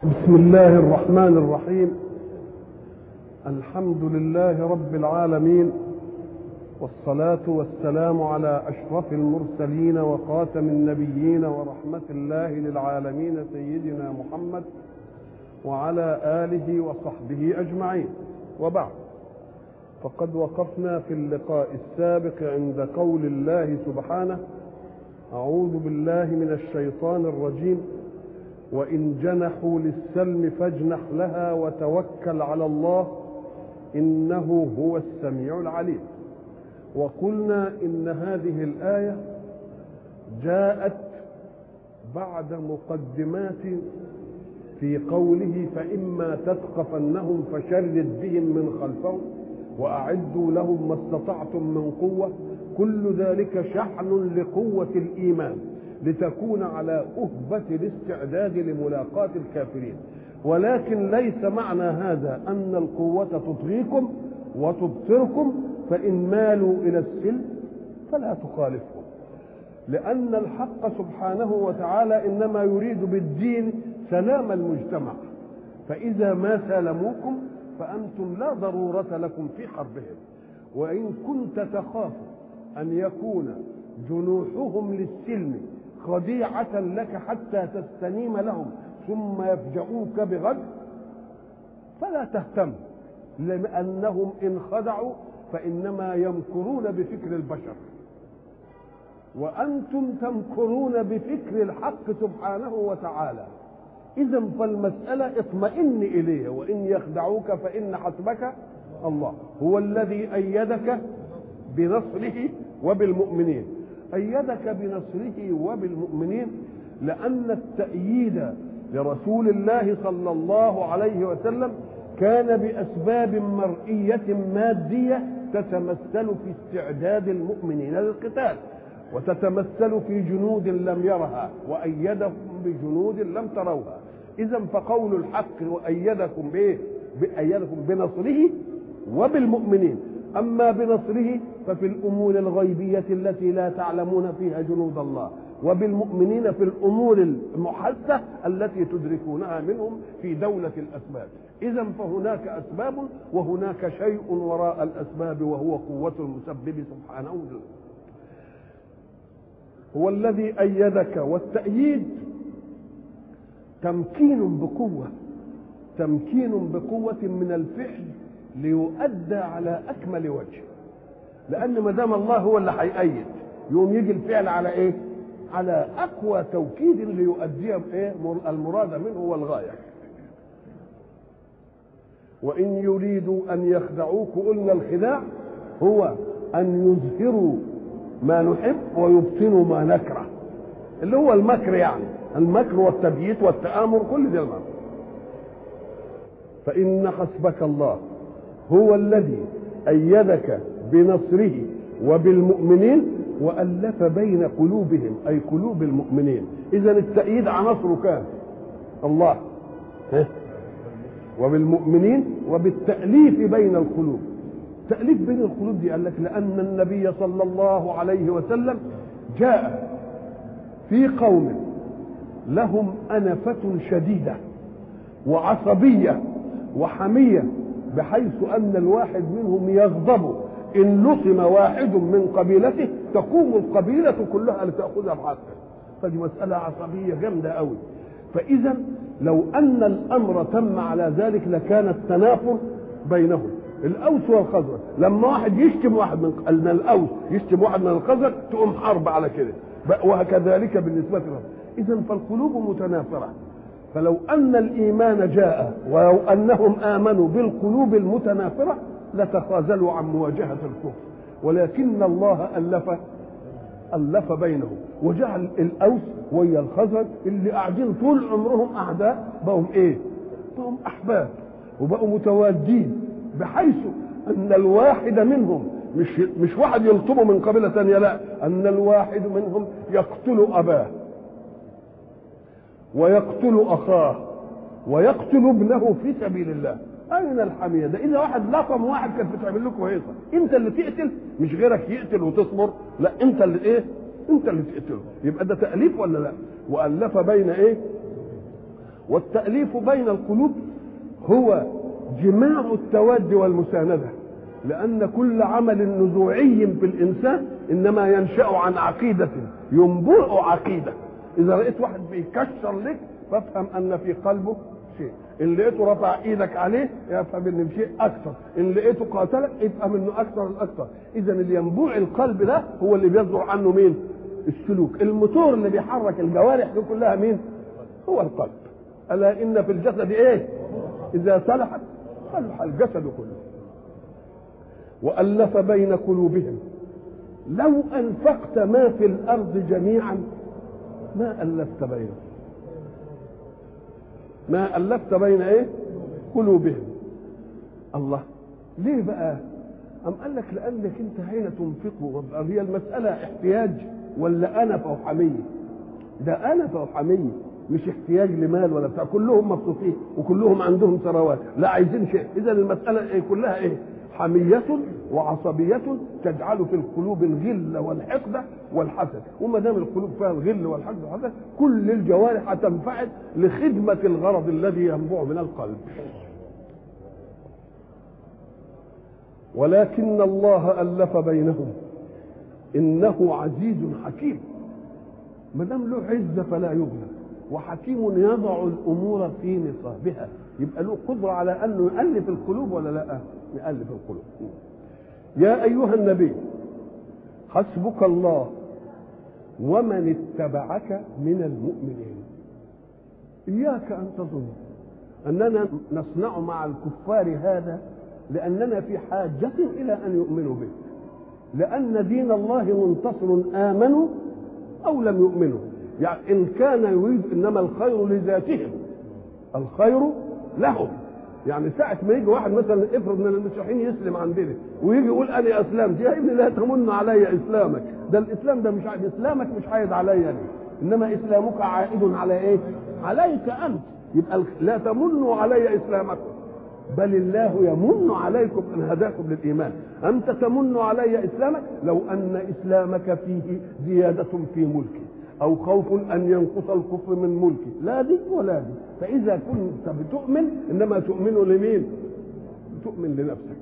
بسم الله الرحمن الرحيم الحمد لله رب العالمين والصلاة والسلام على أشرف المرسلين وخاتم النبيين ورحمة الله للعالمين سيدنا محمد وعلى آله وصحبه أجمعين وبعد فقد وقفنا في اللقاء السابق عند قول الله سبحانه أعوذ بالله من الشيطان الرجيم وإن جنحوا للسلم فاجنح لها وتوكل على الله إنه هو السميع العليم وقلنا إن هذه الآية جاءت بعد مقدمات في قوله فإما تثقفنهم فشرد بهم من خلفهم وأعدوا لهم ما استطعتم من قوة كل ذلك شحن لقوة الإيمان لتكون على أهبة الاستعداد لملاقاة الكافرين ولكن ليس معنى هذا أن القوة تطغيكم وتبصركم فإن مالوا إلى السلم فلا تخالفهم لأن الحق سبحانه وتعالى إنما يريد بالدين سلام المجتمع فإذا ما سالموكم فأنتم لا ضرورة لكم في حربهم وإن كنت تخاف أن يكون جنوحهم للسلم خديعة لك حتى تستنيم لهم ثم يفجؤوك بغد فلا تهتم لأنهم إن خدعوا فإنما يمكرون بفكر البشر وأنتم تمكرون بفكر الحق سبحانه وتعالى إذا فالمسألة اطمئن إليه وإن يخدعوك فإن حسبك الله هو الذي أيدك بنصره وبالمؤمنين أيدك بنصره وبالمؤمنين لأن التأييد لرسول الله صلى الله عليه وسلم كان بأسباب مرئية مادية تتمثل في استعداد المؤمنين للقتال وتتمثل في جنود لم يرها وأيدهم بجنود لم تروها إذا فقول الحق وأيدكم بإيه؟ بأيدكم بنصره وبالمؤمنين أما بنصره ففي الأمور الغيبية التي لا تعلمون فيها جنود الله وبالمؤمنين في الأمور المحسة التي تدركونها منهم في دولة الأسباب إذا فهناك أسباب وهناك شيء وراء الأسباب وهو قوة المسبب سبحانه وتعالى هو الذي أيدك والتأييد تمكين بقوة تمكين بقوة من الفعل ليؤدى على أكمل وجه لأن ما دام الله هو اللي هيأيد يقوم يجي الفعل على إيه؟ على أقوى توكيد ليؤدي إيه؟ المراد منه والغاية وإن يريدوا أن يخدعوك قلنا الخداع هو أن يظهروا ما نحب ويبطنوا ما نكره اللي هو المكر يعني المكر والتبييت والتآمر كل ده المكر فإن حسبك الله هو الذي أيدك بنصره وبالمؤمنين وألف بين قلوبهم أي قلوب المؤمنين إذا التأييد عناصره كان الله وبالمؤمنين وبالتأليف بين القلوب تأليف بين القلوب دي قال لك لأن النبي صلى الله عليه وسلم جاء في قوم لهم أنفة شديدة وعصبية وحمية بحيث أن الواحد منهم يغضب إن لطم واحد من قبيلته تقوم القبيلة كلها لتأخذ حقه فدي مسألة عصبية جامدة قوي فإذا لو أن الأمر تم على ذلك لكان التنافر بينهم الأوس والخزرج لما واحد يشتم واحد من من الأوس يشتم واحد من الخزرج تقوم حرب على كده وكذلك بالنسبة لهم إذا فالقلوب متنافرة فلو أن الإيمان جاء ولو أنهم آمنوا بالقلوب المتنافرة لتخاذلوا عن مواجهة الكفر ولكن الله ألف ألف بينهم وجعل الأوس ويا الخزرج اللي قاعدين طول عمرهم أعداء بقوا إيه؟ بقوا أحباب وبقوا متوادين بحيث أن الواحد منهم مش مش واحد يلطمه من قبيلة ثانية لا أن الواحد منهم يقتل أباه ويقتل أخاه ويقتل ابنه في سبيل الله أين الحمية ده إذا واحد لطم واحد كانت بتعمل لكم هيصة أنت اللي تقتل مش غيرك يقتل وتصبر لا أنت اللي إيه أنت اللي تقتله يبقى ده تأليف ولا لا وألف بين إيه والتأليف بين القلوب هو جماع التواد والمساندة لأن كل عمل نزوعي في الإنسان إنما ينشأ عن عقيدة ينبوع عقيدة إذا رأيت واحد بيكشر لك فافهم أن في قلبه شيء إن لقيته رفع إيدك عليه يفهم إن شيء أكثر إن لقيته قاتلك يفهم إنه أكثر الأكثر إذا اللي ينبوع القلب ده هو اللي بيصدر عنه مين السلوك الموتور اللي بيحرك الجوارح دي كلها مين هو القلب ألا إن في الجسد إيه إذا صلحت صلح الجسد كله وألف بين قلوبهم لو أنفقت ما في الأرض جميعا ما ألفت بينهم ما ألفت بين إيه قلوبهم الله ليه بقى أم قال لك لأنك أنت حين تنفق هي المسألة احتياج ولا أنا فوحمية ده أنا فوحمية مش احتياج لمال ولا بتاع كلهم مبسوطين وكلهم عندهم ثروات لا عايزين شيء اذا المساله إيه كلها ايه حمية وعصبية تجعل في القلوب الغل والحقد والحسد وما دام القلوب فيها الغل والحقد والحسد كل الجوارح تنفعل لخدمة الغرض الذي ينبع من القلب ولكن الله ألف بينهم إنه عزيز حكيم ما دام له عزة فلا يغلب وحكيم يضع الامور في نصابها يبقى له قدره على انه يالف القلوب ولا لا يالف القلوب يا ايها النبي حسبك الله ومن اتبعك من المؤمنين اياك ان تظن اننا نصنع مع الكفار هذا لاننا في حاجه الى ان يؤمنوا به لان دين الله منتصر امنوا او لم يؤمنوا يعني ان كان يريد انما الخير لذاتهم الخير لهم يعني ساعة ما يجي واحد مثلا افرض من المسيحيين يسلم عندنا ويجي يقول انا اسلمت يا ابني لا تمن علي اسلامك ده الاسلام ده مش عائد اسلامك مش عائد عليا أنا. انما اسلامك عائد على ايه؟ عليك انت يبقى لا تمنوا علي اسلامكم بل الله يمن عليكم ان هداكم للايمان انت تمن علي اسلامك لو ان اسلامك فيه زياده في ملكي او خوف ان ينقص الكفر من ملكي لا دي ولا دي فاذا كنت بتؤمن انما تؤمن لمين تؤمن لنفسك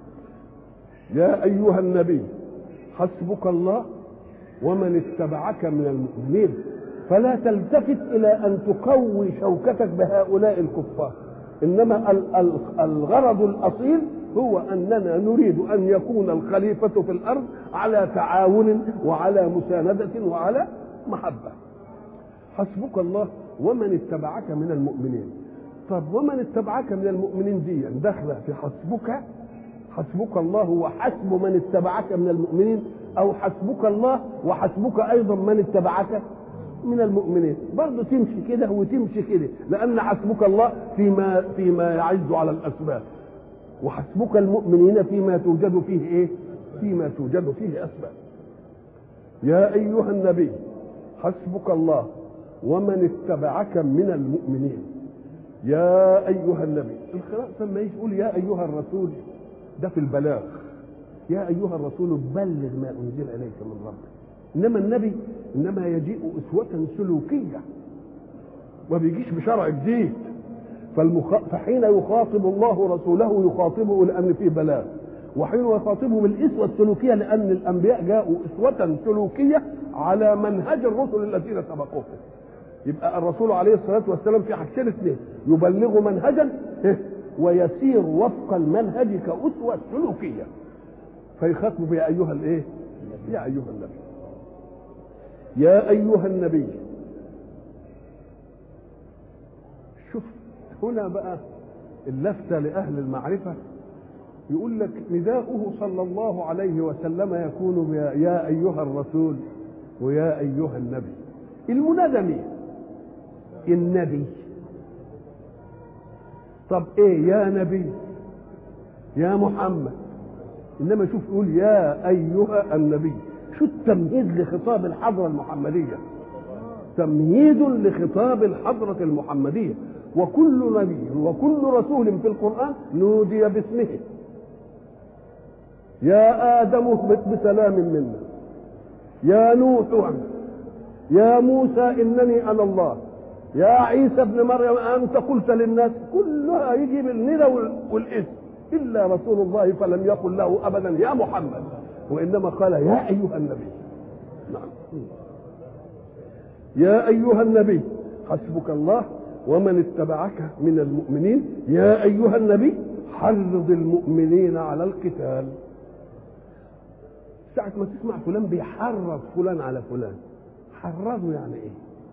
يا ايها النبي حسبك الله ومن اتبعك من المؤمنين فلا تلتفت الى ان تقوي شوكتك بهؤلاء الكفار انما الغرض الاصيل هو اننا نريد ان يكون الخليفه في الارض على تعاون وعلى مسانده وعلى محبة حسبك الله ومن اتبعك من المؤمنين طب ومن اتبعك من المؤمنين دي داخله في حسبك حسبك الله وحسب من اتبعك من المؤمنين او حسبك الله وحسبك ايضا من اتبعك من المؤمنين برضه تمشي كده وتمشي كده لان حسبك الله فيما فيما يعز على الاسباب وحسبك المؤمنين فيما توجد فيه ايه فيما توجد فيه اسباب يا ايها النبي حسبك الله ومن اتبعك من المؤمنين يا ايها النبي الخلاق لما يقول يا ايها الرسول ده في البلاغ يا ايها الرسول بلغ ما انزل اليك من ربك انما النبي انما يجيء اسوه سلوكيه ما بيجيش بشرع جديد فالمخ... فحين يخاطب الله رسوله يخاطبه لان فيه بلاغ وحين يخاطبه بالاسوه السلوكيه لان الانبياء جاءوا اسوه سلوكيه على منهج الرسل الذين سبقوه يبقى الرسول عليه الصلاه والسلام في حاجتين اثنين يبلغ منهجا ويسير وفق المنهج كاسوه سلوكيه فيخاطب يا ايها الايه؟ يا ايها النبي يا ايها النبي شوف هنا بقى اللفته لاهل المعرفه يقول لك نداؤه صلى الله عليه وسلم يكون يا ايها الرسول ويا ايها النبي المنادى مين النبي طب ايه يا نبي يا محمد انما شوف يقول يا ايها النبي شو التمهيد لخطاب الحضره المحمديه تمهيد لخطاب الحضره المحمديه وكل نبي وكل رسول في القران نودي باسمه يا آدم اهبط بسلام منا يا نوح يا موسى إنني أنا الله يا عيسى ابن مريم انت قلت للناس كلها يجي بالندى والاسم الا رسول الله فلم يقل له ابدا يا محمد وانما قال يا ايها النبي نعم يا ايها النبي حسبك الله ومن اتبعك من المؤمنين يا ايها النبي حرض المؤمنين على القتال ساعة ما تسمع فلان بيحرض فلان على فلان حرضه يعني ايه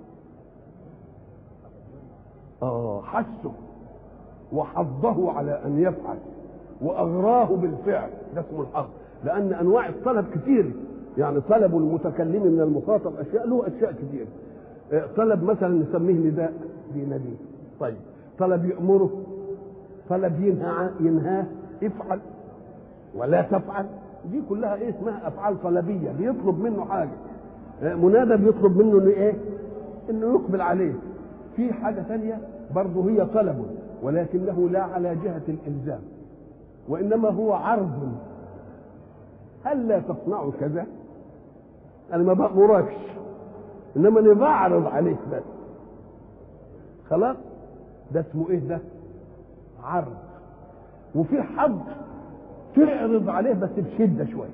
اه حسه وحضه على ان يفعل واغراه بالفعل ده اسمه الحظ لان انواع الطلب كتير يعني طلب المتكلم من المخاطب اشياء له اشياء كتير طلب مثلا نسميه نداء بيناديه طيب طلب يامره طلب ينهى ينهاه افعل ولا تفعل دي كلها ايه اسمها افعال طلبيه بيطلب منه حاجه منادى بيطلب منه انه ايه انه يقبل عليه في حاجه ثانيه برضه هي طلب ولكنه لا على جهه الالزام وانما هو عرض هل لا تصنع كذا انا ما بامركش انما انا بعرض عليك بس خلاص ده اسمه ايه ده عرض وفي حظ تعرض عليه بس بشده شويه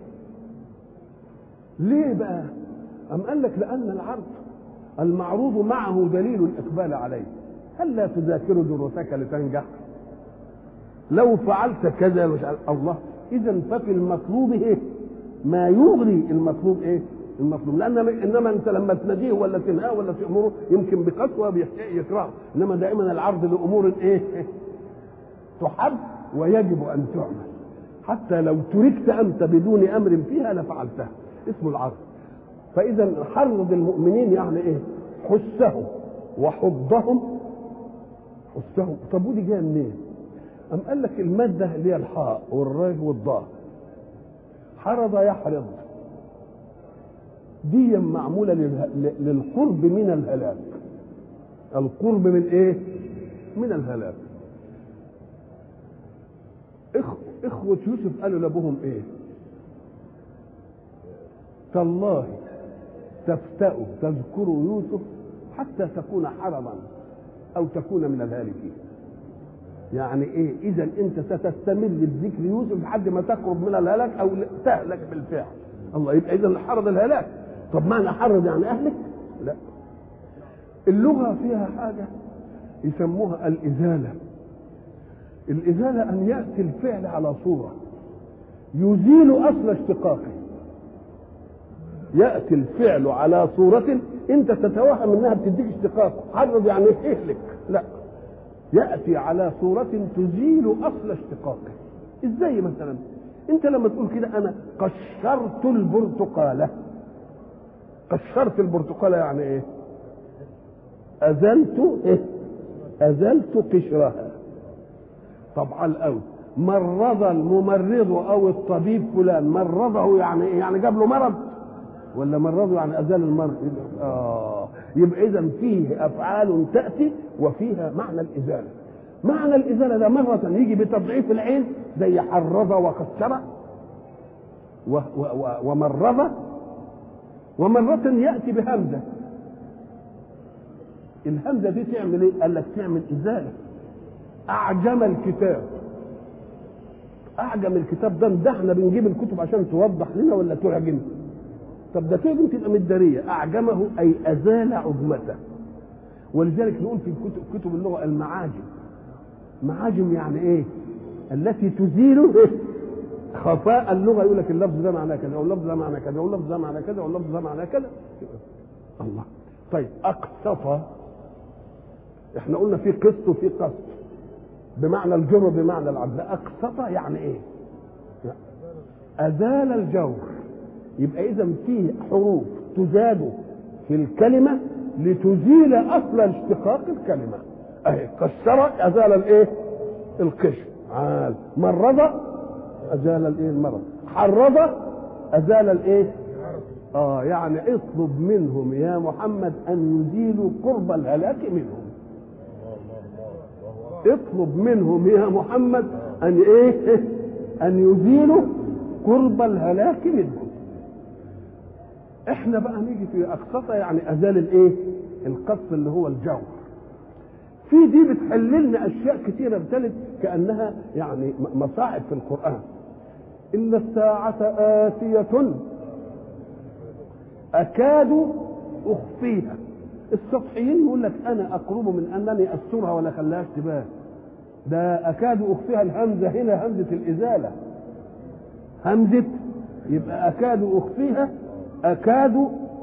ليه بقى ام قال لك لان العرض المعروض معه دليل الاقبال عليه هل لا تذاكر دروسك لتنجح لو فعلت كذا مش الله اذا ففي المطلوب ايه ما يغري المطلوب ايه المطلوب لان انما انت لما تناديه ولا تنهاه ولا تامره يمكن بقسوه يكرهه انما دائما العرض لامور ايه تحب ويجب ان تعمل حتى لو تركت انت بدون امر فيها لفعلتها اسمه العرض فاذا حرض المؤمنين يعني ايه حسهم وحضهم حسهم طب ودي جايه منين ام قال لك الماده اللي هي الحاء والراء والضاء حرض يحرض دي معموله للقرب من الهلاك القرب من ايه من الهلاك إخوة يوسف قالوا لأبوهم إيه؟ تالله تفتأ تذكر يوسف حتى تكون حرما أو تكون من الهالكين. يعني إيه؟ إذا أنت ستستمر بذكر يوسف لحد ما تقرب من الهلاك أو تهلك بالفعل. الله يبقى إذا حرض الهلاك. طب معنى حرض يعني أهلك؟ لا. اللغة فيها حاجة يسموها الإزالة. الإزالة أن يأتي الفعل على صورة يزيل أصل اشتقاقه يأتي الفعل على صورة أنت تتوهم أنها بتديك اشتقاق حرض يعني اهلك لا يأتي على صورة تزيل أصل اشتقاقه إزاي مثلا أنت لما تقول كده أنا قشرت البرتقالة قشرت البرتقالة يعني إيه أزلت إيه أزلت قشرها طبعا قوي مرض الممرض او الطبيب فلان مرضه يعني ايه يعني جاب له مرض ولا مرضه يعني ازال المرض اه يبقى اذا فيه افعال تاتي وفيها معنى الازاله معنى الازاله ده مره يجي بتضعيف العين زي حرض وكسر ومرض ومرة يأتي بهمزة الهمزة دي تعمل ايه؟ قال لك تعمل إزالة اعجم الكتاب اعجم الكتاب ده ده احنا بنجيب الكتب عشان توضح لنا ولا تعجم طب ده تعجم تبقى مداريه اعجمه اي ازال عجمته ولذلك نقول في كتب, كتب اللغه المعاجم معاجم يعني ايه التي تزيل إيه؟ خفاء اللغه يقول لك اللفظ ده معناه كذا واللفظ ده معناه كذا واللفظ ده معناه كذا واللفظ ده معناه كذا الله طيب اقسط احنا قلنا في قسط وفي قسط بمعنى الجر بمعنى العدل اقسط يعني ايه ازال الجور يبقى اذا فيه حروف تزاد في الكلمه لتزيل اصل اشتقاق الكلمه اهي كسر ازال الايه القشر عال مرض ازال الايه المرض حرض ازال الايه اه يعني اطلب منهم يا محمد ان يزيلوا قرب الهلاك منهم اطلب منهم يا محمد ان ايه ان يزيلوا قرب الهلاك منهم احنا بقى نيجي في اقسطه يعني ازال الايه القص اللي هو الجوهر في دي بتحل لنا اشياء كثيره ابتلت كانها يعني مصاعب في القران ان الساعه اتيه اكاد اخفيها السطحيين يقول لك انا اقرب من انني استرها ولا خلاهاش تبان ده اكاد اخفيها الهمزه هنا همزه الازاله همزه يبقى اكاد اخفيها اكاد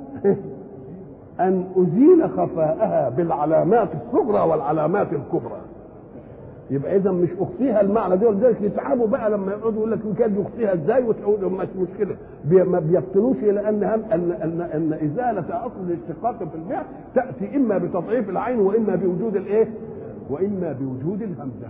ان ازيل خفاءها بالعلامات الصغرى والعلامات الكبرى يبقى اذا مش اخفيها المعنى ده ولذلك يتعبوا بقى لما يقعدوا يقول لك كاد يخفيها ازاي وتقول مش مشكله بي ما بيفتنوش الى ان هم ان ان ان ازاله اصل الاشتقاق في الفعل تاتي اما بتضعيف العين واما بوجود الايه؟ واما بوجود الهمزه.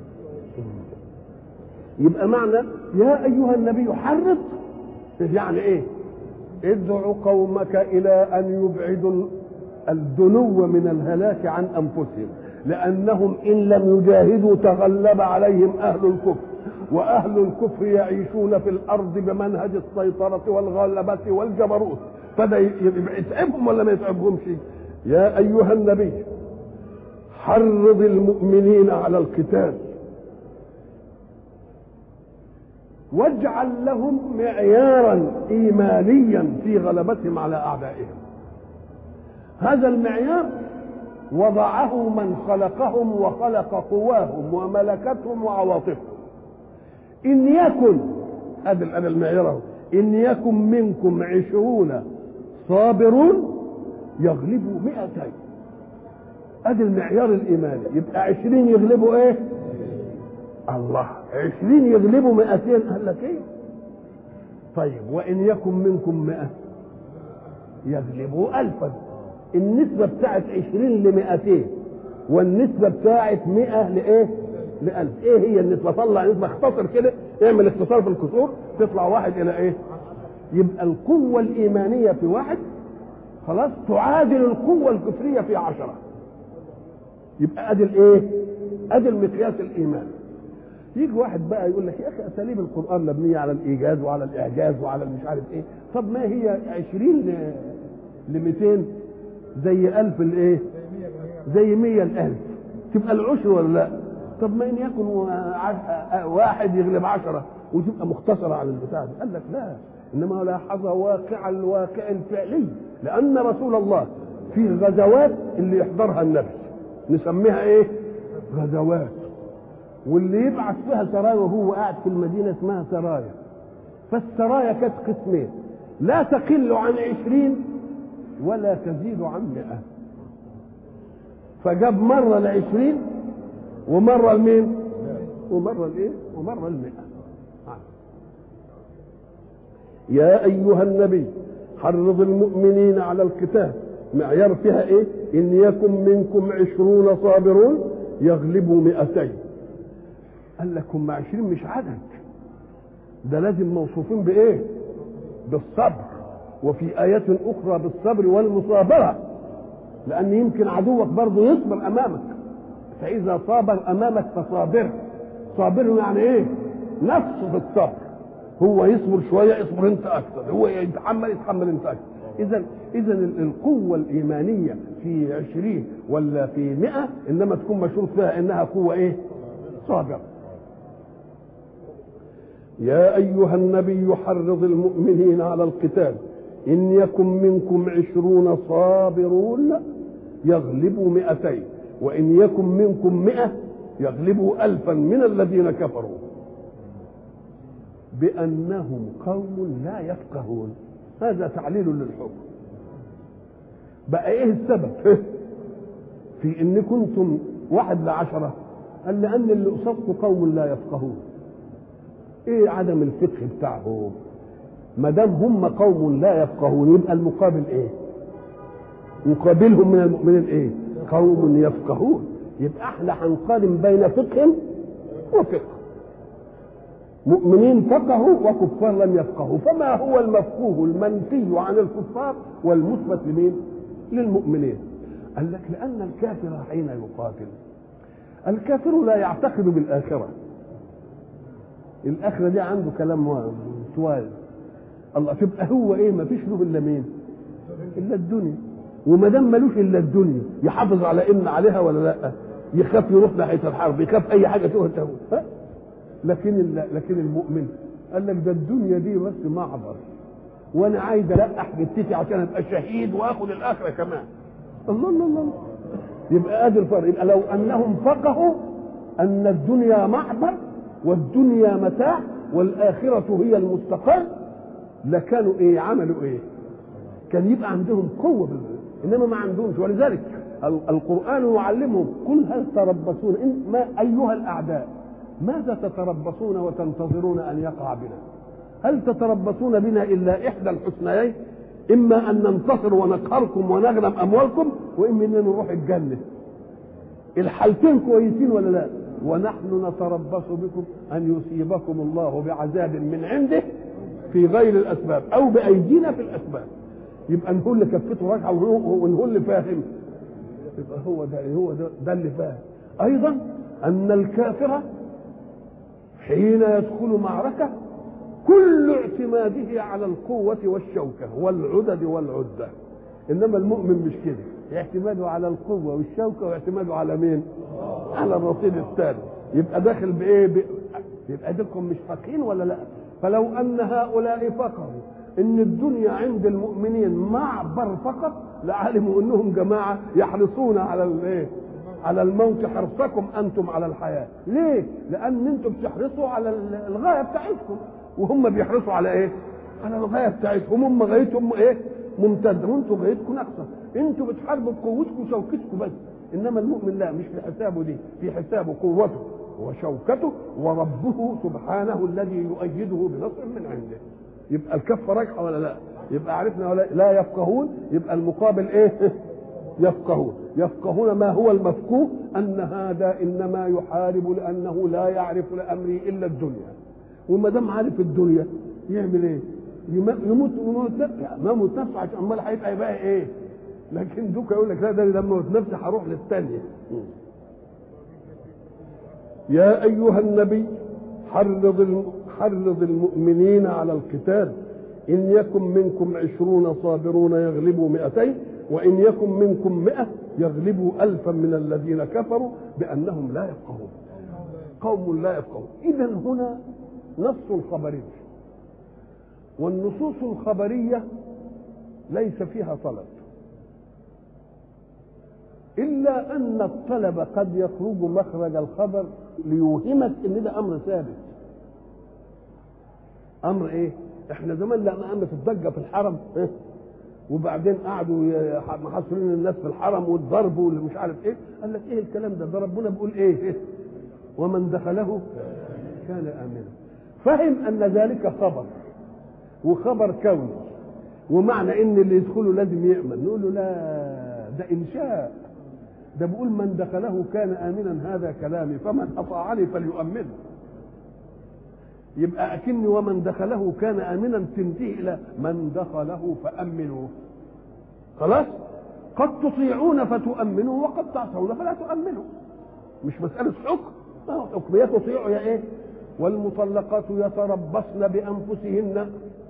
يبقى معنى يا ايها النبي حرص يعني ايه؟ ادع قومك الى ان يبعدوا الدنو من الهلاك عن انفسهم لانهم ان لم يجاهدوا تغلب عليهم اهل الكفر واهل الكفر يعيشون في الارض بمنهج السيطره والغلبه والجبروت فده يتعبهم ولا ما يتعبهمش يا ايها النبي حرض المؤمنين على القتال واجعل لهم معيارا ايمانيا في غلبتهم على اعدائهم هذا المعيار وضعه من خلقهم وخلق قواهم وملكتهم وعواطفهم ان يكن هذا هذا المعيار ان يكن منكم عشرون صابرون يغلبوا مئتين ادي المعيار الايماني يبقى عشرين يغلبوا ايه الله عشرين يغلبوا مئتين قال لك ايه طيب وان يكن منكم مئة يغلبوا ألفا النسبة بتاعت عشرين لمئتين والنسبة بتاعت مئة لإيه لألف إيه هي النسبة طلع نسبة اختصر كده اعمل اختصار في الكسور تطلع واحد إلى إيه يبقى القوة الإيمانية في واحد خلاص تعادل القوة الكفرية في عشرة يبقى أدي الإيه أدي المقياس الإيماني يجي واحد بقى يقول لك يا اخي اساليب القران مبنيه على الايجاز وعلى الاعجاز وعلى مش عارف ايه طب ما هي 20 ل 200 زي 1000 الايه زي 100 الالف تبقى العشر ولا لا طب ما ان يكن واحد يغلب عشرة وتبقى مختصرة على البتاع ده قال لك لا انما لاحظ واقع الواقع الفعلي لان رسول الله في غزوات اللي يحضرها النبي نسميها ايه غزوات واللي يبعث فيها سرايا وهو قاعد في المدينة اسمها سرايا فالسرايا كانت قسمين لا تقل عن عشرين ولا تزيد عن مئة فجاب مرة العشرين ومرة المين ومرة الايه ومرة المئة يا أيها النبي حرض المؤمنين على القتال معيار فيها ايه ان يكن منكم عشرون صابرون يغلبوا مئتين قال لك هم عشرين مش عدد ده لازم موصوفين بايه بالصبر وفي آيات أخرى بالصبر والمصابرة لأن يمكن عدوك برضه يصبر أمامك فإذا صابر أمامك فصابر صابر يعني إيه؟ نفسه في الصبر هو يصبر شوية يصبر أنت أكثر هو يتحمل يتحمل أنت أكثر إذا إذا القوة الإيمانية في عشرين ولا في مئة إنما تكون مشروط فيها إنها قوة إيه؟ صابرة يا أيها النبي حرض المؤمنين على القتال إن يكن منكم عشرون صابرون يغلبوا مئتين وإن يكن منكم مئة يغلبوا ألفا من الذين كفروا بأنهم قوم لا يفقهون هذا تعليل للحكم بقى ايه السبب في ان كنتم واحد لعشرة قال لأن اللي قصدكم قوم لا يفقهون ايه عدم الفقه بتاعهم ما دام هم قوم لا يفقهون يبقى المقابل ايه مقابلهم من المؤمنين ايه قوم يفقهون يبقى احنا هنقارن بين فقه وفقه مؤمنين فقهوا وكفار لم يفقهوا فما هو المفقوه المنفي عن الكفار والمثبت لمين للمؤمنين قال لك لان الكافر حين يقاتل الكافر لا يعتقد بالاخره الاخره دي عنده كلام سؤال الله تبقى هو ايه ما فيش له الا مين الا الدنيا وما دام ملوش الا الدنيا يحافظ على ان عليها ولا لا يخاف يروح ناحيه الحرب يخاف اي حاجه تقول ها لكن لكن المؤمن قال لك ده الدنيا دي بس معبر وانا عايز القح جتتي عشان ابقى شهيد واخد الاخره كمان الله الله الله يبقى ادي الفرق يبقى لو انهم فقهوا ان الدنيا معبر والدنيا متاع والاخره هي المستقر لكانوا ايه عملوا ايه كان يبقى عندهم قوه انما ما عندهمش ولذلك القران يعلمهم قل هل تربصون إن ما ايها الاعداء ماذا تتربصون وتنتظرون ان يقع بنا هل تتربصون بنا الا احدى الحسنيين اما ان ننتصر ونقهركم ونغنم اموالكم واما ان نروح الجنه الحالتين كويسين ولا لا ونحن نتربص بكم ان يصيبكم الله بعذاب من عنده في غير الاسباب او بايدينا في الاسباب يبقى نقول لكفته راجعه ونقول اللي فاهم يبقى هو ده هو ده, ده اللي فاهم ايضا ان الكافر حين يدخل معركه كل اعتماده على القوة والشوكة والعدد والعدة إنما المؤمن مش كده اعتماده على القوة والشوكة واعتماده على مين؟ على الرصيد الثاني يبقى داخل بإيه؟ ب... يبقى ديكم مش فاقين ولا لا؟ فلو أن هؤلاء فقهوا إن الدنيا عند المؤمنين معبر فقط لعلموا إنهم جماعة يحرصون على الإيه؟ على الموت حرصكم أنتم على الحياة ليه؟ لأن أنتم بتحرصوا على الغاية بتاعتكم وهم بيحرصوا على ايه؟ على الغايه بتاعتهم هم غايتهم ايه؟ ممتده وانتم غايتكم اقصى انتم بتحاربوا بقوتكم وشوكتكم بس انما المؤمن لا مش في حسابه دي في حسابه قوته وشوكته وربه سبحانه الذي يؤيده بنصر من عنده يبقى الكفه راجحه ولا لا؟ يبقى عرفنا ولا لا يفقهون يبقى المقابل ايه؟ يفقهون يفقهون ما هو المفقوه ان هذا انما يحارب لانه لا يعرف لامره الا الدنيا وما دام عارف الدنيا يعمل ايه؟ يموت يموت ما يموت نفسه عشان امال هيبقى يبقى ايه؟ لكن دوكا يقول لك لا ده لما اموت نفسي هروح للثانيه. يا ايها النبي حرض حرض المؤمنين على القتال إن يكن منكم عشرون صابرون يغلبوا مئتين وإن يكن منكم مئة يغلبوا ألفا من الذين كفروا بأنهم لا يفقهون قوم لا يفقهون إذا هنا نص خبري والنصوص الخبرية ليس فيها طلب إلا أن الطلب قد يخرج مخرج الخبر ليوهمك إن ده أمر ثابت أمر إيه؟ إحنا زمان لما قامت الضجة في الحرم إيه؟ وبعدين قعدوا محاصرين الناس في الحرم والضرب واللي مش عارف ايه قال لك ايه الكلام ده ده ربنا بيقول ايه, إيه؟ ومن دخله كان امنا فهم ان ذلك خبر وخبر كوني ومعنى ان اللي يدخله لازم يامن نقول له لا ده انشاء ده بيقول من دخله كان امنا هذا كلامي فمن اطاعني فليؤمنه يبقى اكني ومن دخله كان امنا تنتهي الى من دخله فامنوه خلاص قد تطيعون فتؤمنوا وقد تعصون فلا تؤمنوا مش مساله حكم اه حكم يا تطيعوا يا ايه والمطلقات يتربصن بانفسهن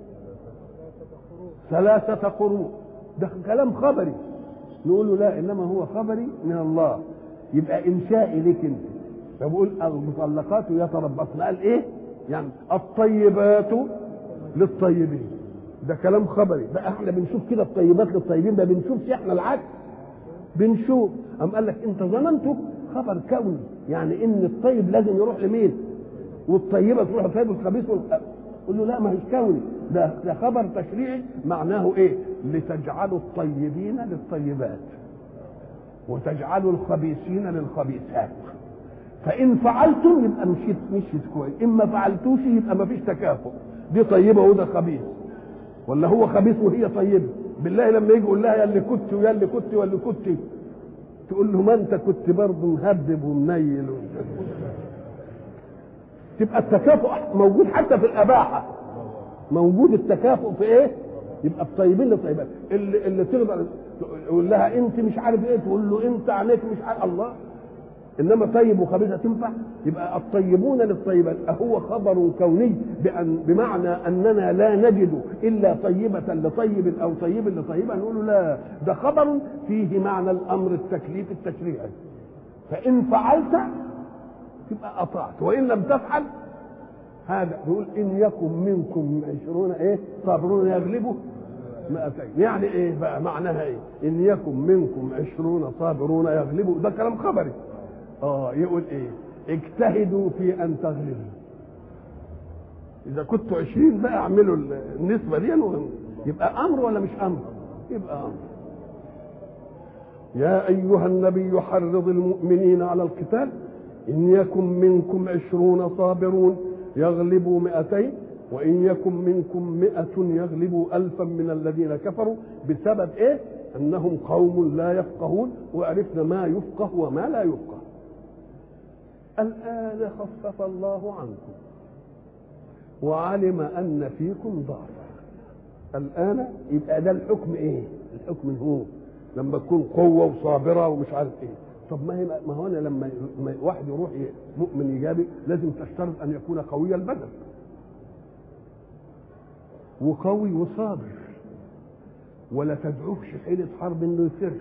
ثلاثة قروء ده كلام خبري نقول له لا انما هو خبري من الله يبقى انشائي لك انت فبقول المطلقات يتربصن قال ايه يعني الطيبات للطيبين ده كلام خبري ده احنا بنشوف كده الطيبات للطيبين ده بنشوفش احنا العكس بنشوف ام قال لك انت ظننته خبر كوني يعني ان الطيب لازم يروح لمين والطيبه تروح للطيب والخبيث والخبيث قول له لا ما هيش كوني ده ده خبر تشريعي معناه ايه لتجعلوا الطيبين للطيبات وتجعلوا الخبيثين للخبيثات فان فعلتم يبقى مشيت مشيت كويس ان ما فعلتوش يبقى ما فيش تكافؤ دي طيبه وده خبيث ولا هو خبيث وهي طيبه بالله لما يجي يقول لها يا اللي كنت ويا اللي كنت واللي كنت تقول له ما انت كنت برضه مهبب ومنيل و... تبقى التكافؤ موجود حتى في الاباحه موجود التكافؤ في ايه؟ يبقى الطيبين للطيبات اللي اللي تقدر يقول لها انت مش عارف ايه تقول له انت عليك مش عارف الله انما طيب وخبيثه تنفع يبقى الطيبون للطيبات اهو خبر كوني بأن بمعنى اننا لا نجد الا طيبه لطيب او طيب لطيبه نقول لا ده خبر فيه معنى الامر التكليف التشريعي فان فعلت تبقى اطعت وان لم تفعل هذا يقول ان يكن منكم عشرون ايه صابرون يغلبوا مئتين يعني ايه بقى معناها ايه ان يكن منكم عشرون صابرون يغلبوا ده كلام خبري اه يقول ايه اجتهدوا في ان تغلبوا اذا كنتوا عشرين بقى اعملوا النسبه دي يبقى امر ولا مش امر يبقى امر يا ايها النبي حرض المؤمنين على القتال ان يكن منكم عشرون صابرون يغلبوا مئتين وإن يكن منكم مئة يغلبوا ألفا من الذين كفروا بسبب إيه؟ أنهم قوم لا يفقهون وعرفنا ما يفقه وما لا يفقه الآن خفف الله عنكم وعلم أن فيكم ضعفا الآن يبقى ده الحكم إيه؟ الحكم هو لما تكون قوة وصابرة ومش عارف إيه طب ما هي ما هو انا لما واحد يروح مؤمن ايجابي لازم تشترط ان يكون قوي البدن وقوي وصابر ولا تدعوش حيلة حرب انه يفر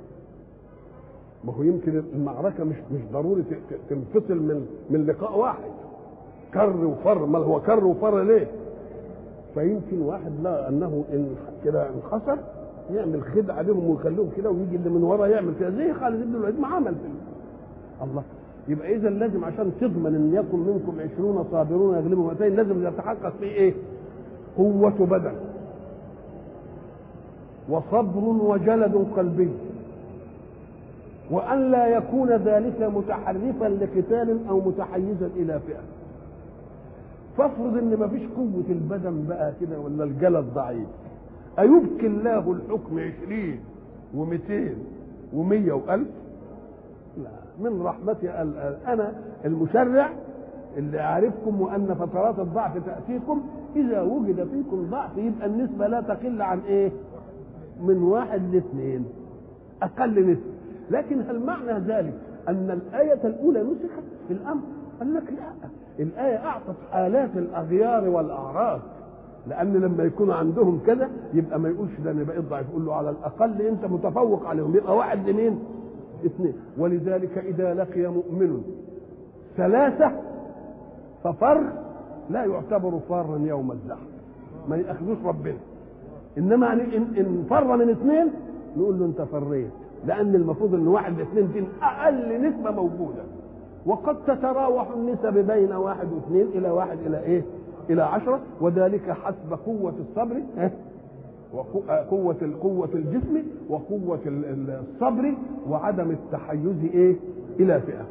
ما هو يمكن المعركة مش مش ضروري تنفصل من من لقاء واحد كر وفر ما هو كر وفر ليه؟ فيمكن واحد لا انه ان كده انحصر يعمل خدعه بهم ويخليهم كده ويجي اللي من ورا يعمل كده زي خالد بن الوليد ما عمل في الله يبقى اذا لازم عشان تضمن ان يكن منكم عشرون صابرون يغلبوا 200 لازم يتحقق في ايه؟ قوة بدن وصبر وجلد قلبي وأن لا يكون ذلك متحرفا لقتال أو متحيزا إلى فئة فافرض ان مفيش قوة البدن بقى كده ولا الجلد ضعيف أيبكي الله الحكم عشرين ومئتين ومية وألف لا من رحمتي أنا المشرع اللي أعرفكم وأن فترات الضعف تأتيكم إذا وجد فيكم ضعف يبقى النسبة لا تقل عن إيه؟ من واحد لاثنين أقل نسبة لكن هل معنى ذلك أن الآية الأولى نسخت في الأمر؟ قال لك لا الآية أعطت حالات الأغيار والأعراض لأن لما يكون عندهم كذا يبقى ما يقولش ده أنا بقيت ضعيف يقول له على الأقل أنت متفوق عليهم يبقى واحد لمين؟ اثنين ولذلك إذا لقي مؤمن ثلاثة ففر لا يعتبر فارا يوم الزحف ما ياخذوش ربنا انما يعني ان, إن فر من اثنين نقول له انت فريت لان المفروض ان واحد لاثنين دي اقل نسبه موجوده وقد تتراوح النسب بين واحد واثنين الى واحد الى ايه؟ الى عشره وذلك حسب قوه الصبر وقوة قوة الجسم وقوة الصبر وعدم التحيز ايه؟ إلى فئة.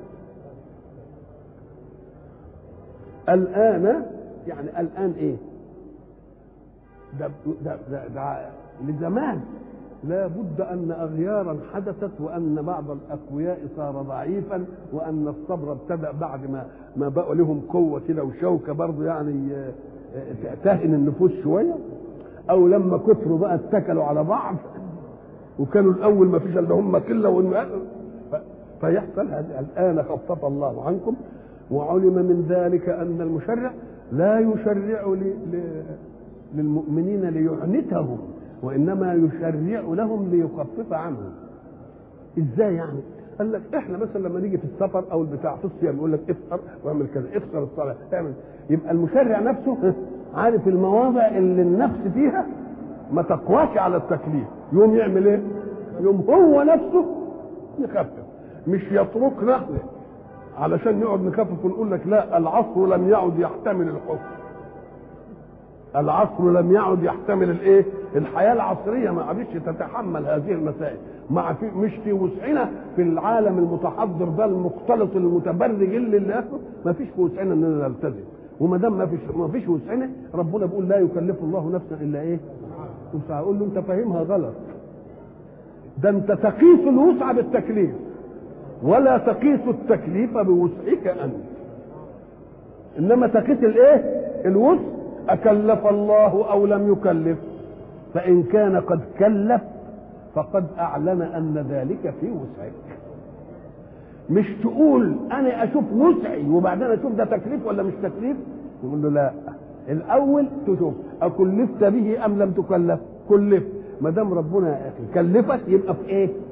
الآن يعني الآن إيه؟ ده ده ده, ده لزمان لا بد أن أغيارا حدثت وأن بعض الأقوياء صار ضعيفا وأن الصبر ابتدأ بعد ما ما بقوا لهم قوة كده وشوكة برضه يعني تهن النفوس شوية أو لما كثروا بقى اتكلوا على بعض وكانوا الأول ما فيش إلا هم كلة فيحصل الآن خفف الله عنكم وعلم من ذلك ان المشرع لا يشرع ل... ل... للمؤمنين ليعنتهم وانما يشرع لهم ليخفف عنهم ازاي يعني قال لك احنا مثلا لما نيجي في السفر او البتاع في الصيام يقول لك افطر واعمل كذا افطر الصلاه اعمل يبقى المشرع نفسه عارف المواضع اللي النفس فيها ما تقواش على التكليف يوم يعمل ايه يوم هو نفسه يخفف مش يتركنا احنا علشان نقعد نخفف ونقول لك لا العصر لم يعد يحتمل الحكم العصر لم يعد يحتمل الايه الحياه العصريه ما عادش تتحمل هذه المسائل مع في مش في وسعنا في العالم المتحضر ده المختلط المتبرج اللي اللي اخره ما فيش في وسعنا اننا نلتزم وما دام ما فيش ما فيش وسعنا ربنا بيقول لا يكلف الله نفسا الا ايه وسع اقول له انت فاهمها غلط ده انت تقيس الوسع بالتكليف ولا تقيس التكليف بوسعك انت انما تقيس الايه الوسع اكلف الله او لم يكلف فان كان قد كلف فقد اعلن ان ذلك في وسعك مش تقول انا اشوف وسعي وبعدين اشوف ده تكليف ولا مش تكليف يقول له لا الاول تشوف اكلفت به ام لم تكلف كلف ما دام ربنا يا اخي كلفك يبقى في ايه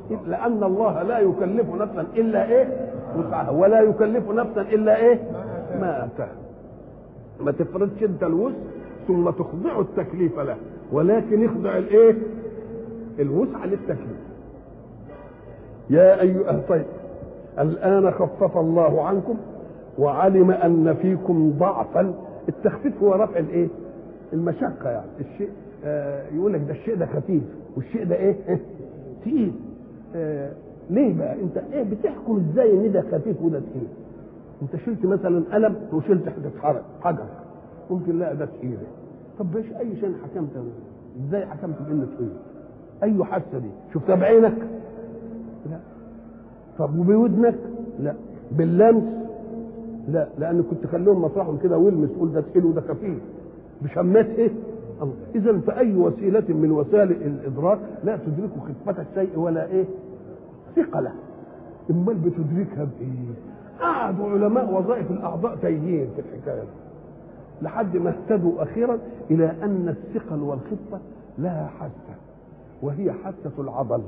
لان الله لا يكلف نفسا الا ايه وسعها ولا يكلف نفسا الا ايه ما اتاها ما تفرضش انت الوسع ثم تخضع التكليف له ولكن اخضع الايه الوسع للتكليف يا ايها طيب الان خفف الله عنكم وعلم ان فيكم ضعفا التخفيف هو رفع الايه المشقه يعني الشيء آه يقول لك ده الشيء ده خفيف والشيء ده ايه تقيل آه ليه بقى انت ايه بتحكم ازاي ان ده خفيف وده تقيل انت شلت مثلا قلم وشلت حته حجر ممكن لا ده تقيل طب ايش اي شيء حكمت ازاي حكمت بانه تقيل اي حاسه دي شفتها بعينك لا طب وبودنك لا باللمس لا لان كنت خليهم مطرحهم كده والمس تقول ده تقيل وده خفيف بشمات ايه اذا فاي وسيله من وسائل الادراك لا تدرك خفه الشيء ولا ايه ثقله امال بتدركها بايه قعدوا علماء وظائف الاعضاء تايهين في الحكايه لحد ما اهتدوا اخيرا الى ان الثقل والخفه لها حاسه وهي حاسه العضل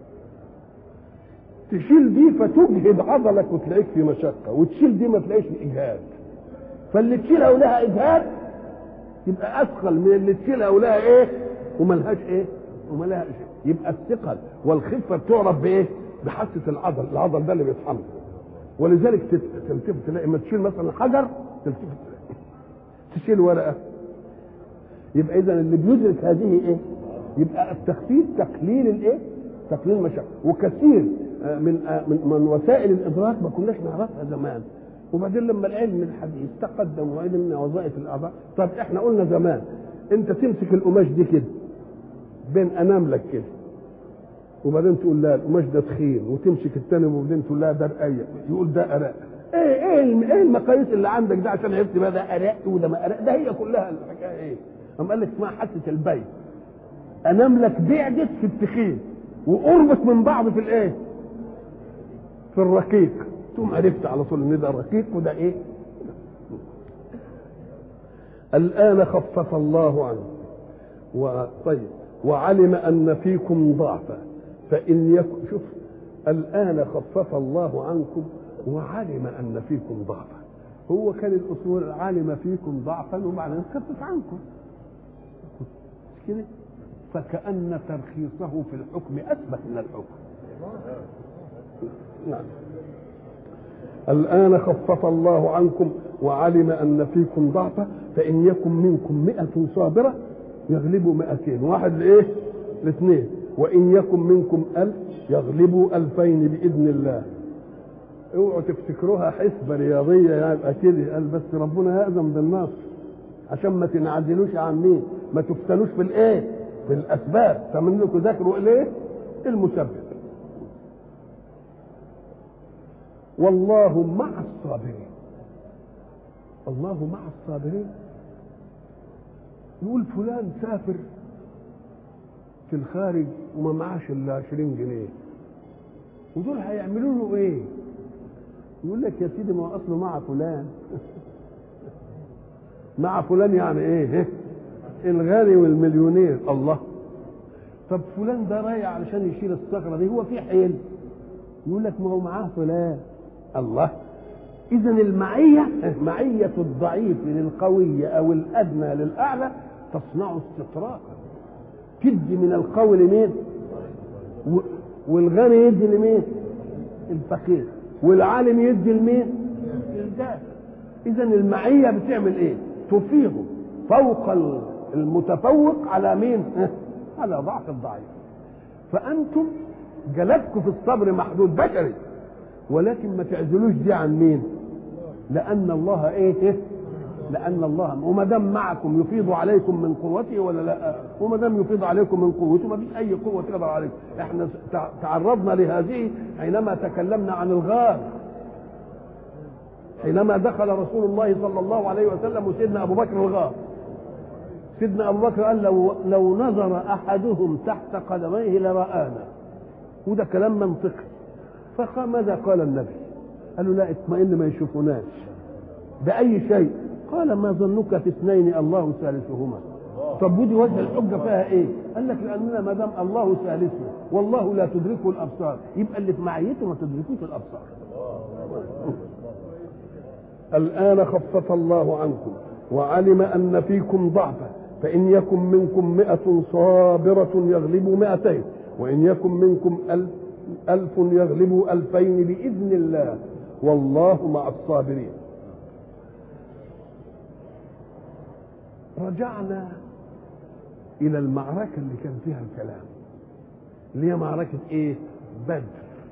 تشيل دي فتجهد عضلك وتلاقيك في مشقه وتشيل دي ما تلاقيش اجهاد فاللي تشيلها ولها اجهاد يبقى اثقل من اللي تشيلها ولها ايه وملهاش ايه وملهاش إيه؟ يبقى الثقل والخفه بتعرف بايه بحاسه العضل العضل ده اللي بيتحمل ولذلك تلتفت تلاقي ما تشيل مثلا حجر تلتفت تشيل ورقه يبقى اذا اللي بيدرك هذه ايه يبقى التخفيف تقليل الايه تقليل المشقه وكثير من من من وسائل الادراك ما كناش نعرفها زمان وبعدين لما العلم الحديث تقدم وعلمنا وظائف الاعضاء طب احنا قلنا زمان انت تمسك القماش دي كده بين اناملك كده وبعدين تقول لا القماش ده تخين وتمسك الثاني وبعدين تقول لا ده رقيق يقول ده ارق ايه ايه ايه المقاييس اللي عندك ده عشان عرفت بقى ده ارق وده ما ارق ده هي كلها الحكايه ايه قام قال لك اسمها حاسه البيت اناملك بعدت في التخين وقربت من بعض في الايه في الرقيق ثم عرفت على طول ان ده رقيق وده ايه الان خفف الله عنه وطيب وعلم ان فيكم ضعفا فان يكن شوف الان خفف الله عنكم وعلم ان فيكم ضعفا هو كان الاصول علم فيكم ضعفا وبعدين خفف عنكم مش كده فكأن ترخيصه في الحكم أثبت من الحكم نعم الآن خفف الله عنكم وعلم أن فيكم ضعفا فإن يكن منكم مئة صابرة يغلبوا مئتين واحد لإيه لاثنين وإن يكن منكم ألف يغلبوا ألفين بإذن الله اوعوا تفتكروها حسبة رياضية يعني كده قال بس ربنا يأذن بالنصر عشان ما تنعزلوش عن مين ما تفتنوش في الايه في الاسباب فمن لكم ذاكروا الايه المسبب والله مع الصابرين الله مع الصابرين يقول فلان سافر في الخارج وما معاش الا 20 جنيه ودول هيعملوا له ايه يقول لك يا سيدي ما هو اصله مع فلان مع فلان يعني ايه الغني والمليونير الله طب فلان ده رايح علشان يشيل الصخره دي هو في حيل يقول لك ما هو معاه فلان الله اذا المعيه معيه الضعيف للقوي او الادنى للاعلى تصنع استطراقا تدي من القوي لمين والغني يدي لمين الفقير والعالم يدي لمين للجاهل اذا المعيه بتعمل ايه تفيض فوق المتفوق على مين على ضعف الضعيف فانتم جلدكم في الصبر محدود بشري ولكن ما تعزلوش دي عن مين لان الله ايه لان الله وما دام معكم يفيض عليكم من قوته ولا لا وما دام يفيض عليكم من قوته ما فيش اي قوه تقدر عليكم احنا تعرضنا لهذه حينما تكلمنا عن الغار حينما دخل رسول الله صلى الله عليه وسلم وسيدنا ابو بكر الغار سيدنا ابو بكر قال لو لو نظر احدهم تحت قدميه لرآنا وده كلام منطقي فقال ماذا قال النبي قال له لا اطمئن ما يشوفوناش بأي شيء قال ما ظنك في اثنين الله ثالثهما طب ودي وجه الحجه فيها ايه؟ قال لك لاننا ما دام الله ثالثنا والله لا تدركه الابصار يبقى اللي في معيته ما تدركوش الابصار. الان خفف الله عنكم وعلم ان فيكم ضعفا فان يكن منكم مئة صابرة يغلبوا مئتين وان يكن منكم ألف ألف يغلبوا ألفين بإذن الله والله مع الصابرين رجعنا الى المعركه اللي كان فيها الكلام اللي هي معركه ايه بدر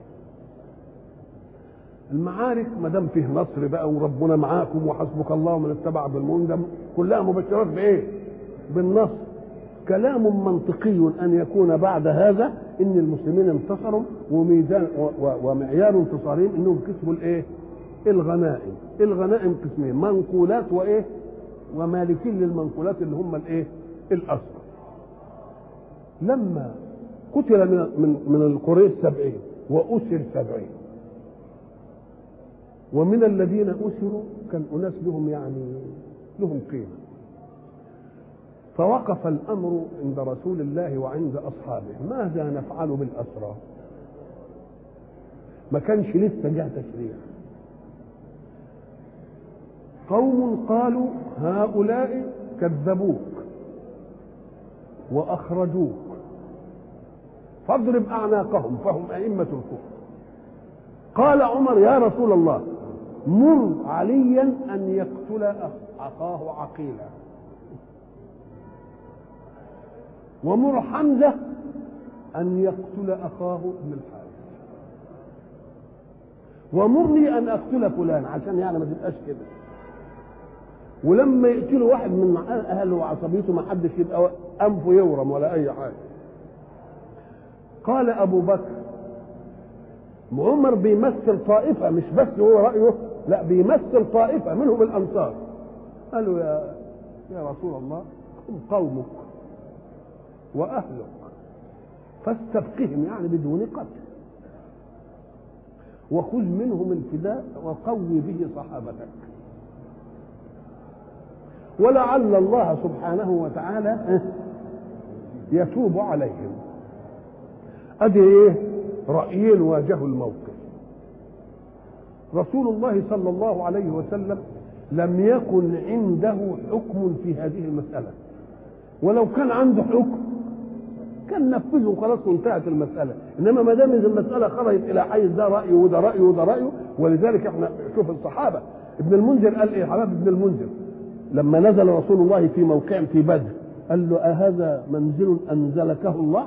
المعارك ما دام فيه نصر بقى وربنا معاكم وحسبك الله ومن اتبع بالمنذ كلها مبشرات بايه بالنصر كلام منطقي ان يكون بعد هذا ان المسلمين انتصروا وميدان ومعيار انتصارهم انهم كسبوا الايه الغنائم الغنائم قسمين منقولات وايه ومالكين للمنقولات اللي هم الايه الاسرى لما قتل من من من القريش سبعين واسر سبعين ومن الذين اسروا كان اناس لهم يعني لهم قيمه فوقف الامر عند رسول الله وعند اصحابه ماذا نفعل بالاسرى ما كانش لسه جه تشريع قوم قالوا هؤلاء كذبوك واخرجوك فاضرب اعناقهم فهم ائمه الكفر قال عمر يا رسول الله مر عليا ان يقتل اخاه عقيلا ومر حمزه ان يقتل اخاه ابن الحارث ومرني ان اقتل فلان عشان يعني ما تبقاش كده ولما يقتلوا واحد من اهله وعصبيته ما حدش يبقى انفه يورم ولا اي حاجه قال ابو بكر عمر بيمثل طائفه مش بس هو رايه لا بيمثل طائفه منهم الانصار قالوا يا يا رسول الله هم قومك واهلك فاستبقهم يعني بدون قتل وخذ منهم الفداء وقوي به صحابتك ولعل الله سبحانه وتعالى يتوب عليهم ادي ايه رايين واجهوا الموقف رسول الله صلى الله عليه وسلم لم يكن عنده حكم في هذه المساله ولو كان عنده حكم كان نفذه خلاص وانتهت المساله انما ما دام المساله خرجت الى حيز ده رايه وده رايه وده رايه ولذلك احنا شوف الصحابه ابن المنذر قال ايه حباب ابن المنذر لما نزل رسول الله في موقع في بدر قال له أهذا منزل أنزلكه الله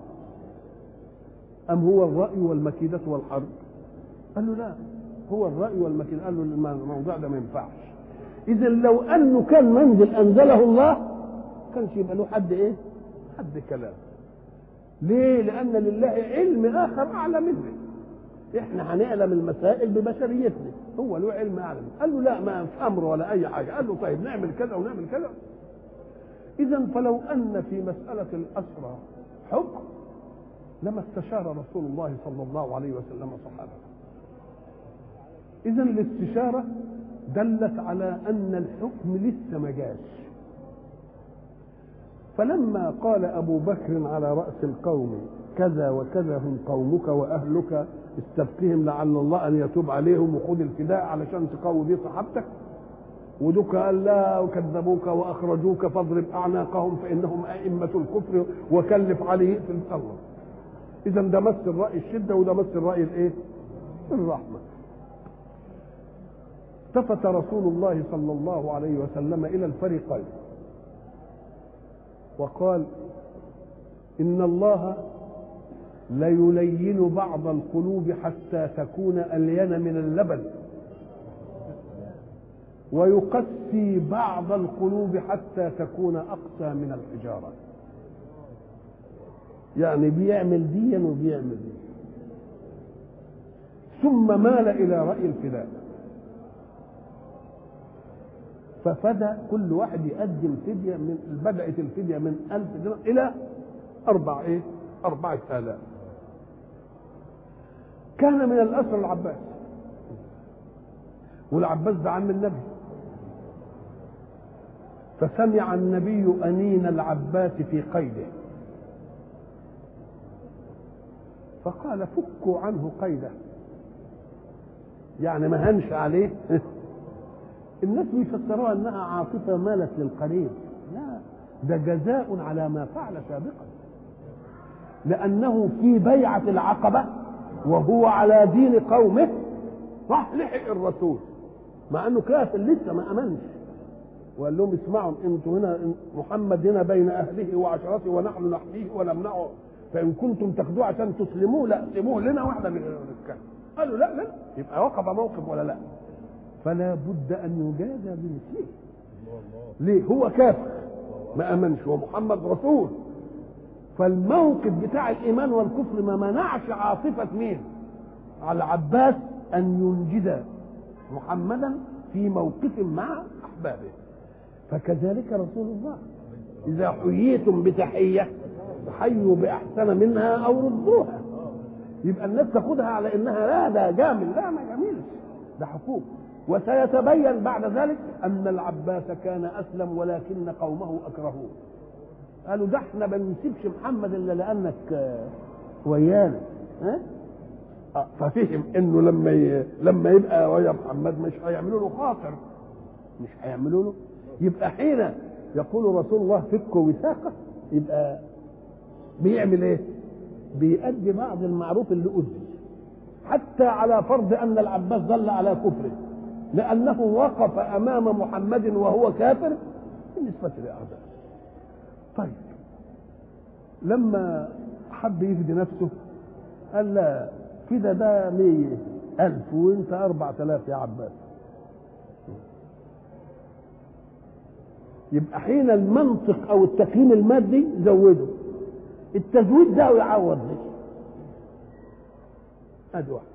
أم هو الرأي والمكيدة والحرب قال له لا هو الرأي والمكيدة قال له الموضوع ده ما ينفعش إذا لو أنه كان منزل أنزله الله كانش يبقى له حد إيه حد كلام ليه لأن لله علم آخر أعلى منه احنا هنعلم المسائل ببشريتنا هو له علم اعلم قال له لا ما في امر ولا اي حاجه قال له طيب نعمل كذا ونعمل كذا اذا فلو ان في مساله الاسرى حكم لما استشار رسول الله صلى الله عليه وسلم صحابه اذا الاستشاره دلت على ان الحكم لسه ما جاش فلما قال ابو بكر على راس القوم كذا وكذا هم قومك واهلك استبقهم لعل الله ان يتوب عليهم وخذ الفداء علشان تقوي بيه صحابتك ودك قال لا وكذبوك واخرجوك فاضرب اعناقهم فانهم ائمه الكفر وكلف عليه في الامر اذا ده مثل راي الشده وده مثل راي الايه الرحمه التفت رسول الله صلى الله عليه وسلم الى الفريقين وقال ان الله ليلين بعض القلوب حتى تكون الين من اللبن ويقسي بعض القلوب حتى تكون اقسى من الحجاره يعني بيعمل ديا وبيعمل دي ثم مال الى راي الفداء ففدى كل واحد يقدم فدية من بدأت الفدية من ألف درهم إلى أربع إيه؟ أربعة آلاف كان من الأسر العباس والعباس ده عم النبي فسمع النبي أنين العباس في قيده فقال فكوا عنه قيده يعني ما هنش عليه الناس بيفسروها انها عاطفه مالت للقريب لا ده جزاء على ما فعل سابقا لانه في بيعه العقبه وهو على دين قومه راح لحق الرسول مع انه كافر لسه ما امنش وقال لهم اسمعوا انتم هنا محمد هنا بين اهله وعشرته ونحن نحميه ونمنعه فان كنتم تاخذوه عشان تسلموه لا سيبوه لنا واحنا نتكلم قالوا لا لا يبقى وقف موقف ولا لا فلا بد ان يجازى بمثله ليه هو كافر ما امنش ومحمد رسول فالموقف بتاع الايمان والكفر ما منعش عاطفه مين على العباس ان ينجد محمدا في موقف مع احبابه فكذلك رسول الله اذا حييتم بتحيه فحيوا باحسن منها او ردوها يبقى الناس تاخدها على انها لا ده جامل لا ما جميلش ده حقوق وسيتبين بعد ذلك ان العباس كان اسلم ولكن قومه اكرهوه قالوا ده احنا ما بنسيبش محمد الا لانك ويانا ها أه ففهم انه لما ي... لما يبقى ويا محمد مش هيعملوا له خاطر مش هيعملوا له يبقى حين يقول رسول الله فك وثاقه يبقى بيعمل ايه؟ بيأدي بعض المعروف اللي أذي حتى على فرض أن العباس ظل على كفره لأنه وقف أمام محمد وهو كافر بالنسبة لأعدائه طيب لما حب يفدي نفسه قال لا كده ده مية ألف وانت أربعة آلاف يا عباس يبقى حين المنطق أو التقييم المادي زوده التزويد ده ويعوض ده ادي واحد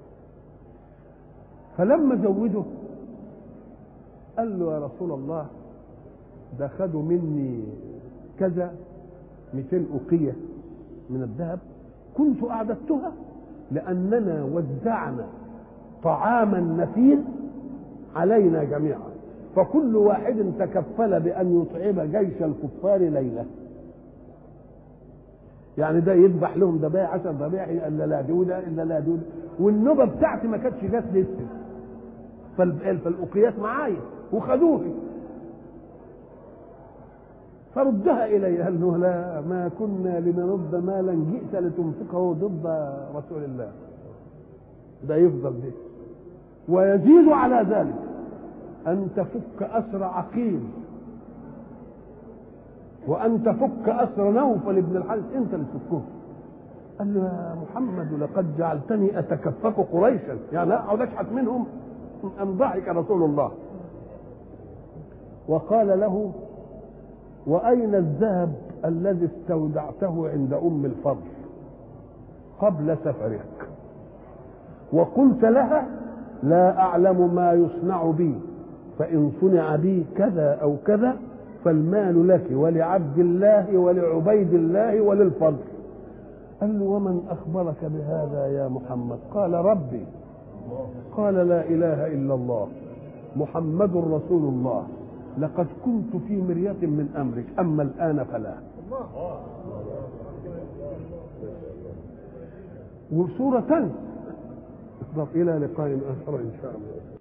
فلما زوده قال له يا رسول الله ده خدوا مني كذا 200 أوقية من الذهب كنت أعددتها لأننا وزعنا طعاما نفيس علينا جميعا فكل واحد تكفل بأن يطعم جيش الكفار ليلة يعني ده يذبح لهم ذبائح 10 ذبائح الا لا دي وده الا لا دي والنوبه بتاعتي ما كانتش جت لسه فالاقيات معايا وخدوه فردها الي قال له لا ما كنا لنرد مالا جئت لتنفقه ضد رسول الله ده يفضل به ويزيد على ذلك ان تفك اسر عقيل وان تفك اسر نوفل بن الحارث انت اللي تفكه قال له يا محمد لقد جعلتني اتكفك قريشا يعني لا اقعد اشحت منهم ان ضحك رسول الله وقال له واين الذهب الذي استودعته عند ام الفضل قبل سفرك وقلت لها لا اعلم ما يصنع بي فان صنع بي كذا او كذا فالمال لك ولعبد الله ولعبيد الله وللفضل قال له ومن أخبرك بهذا يا محمد قال ربي قال لا إله إلا الله محمد رسول الله لقد كنت في مرية من أمرك أما الآن فلا وسورة إلى لقاء آخر إن شاء الله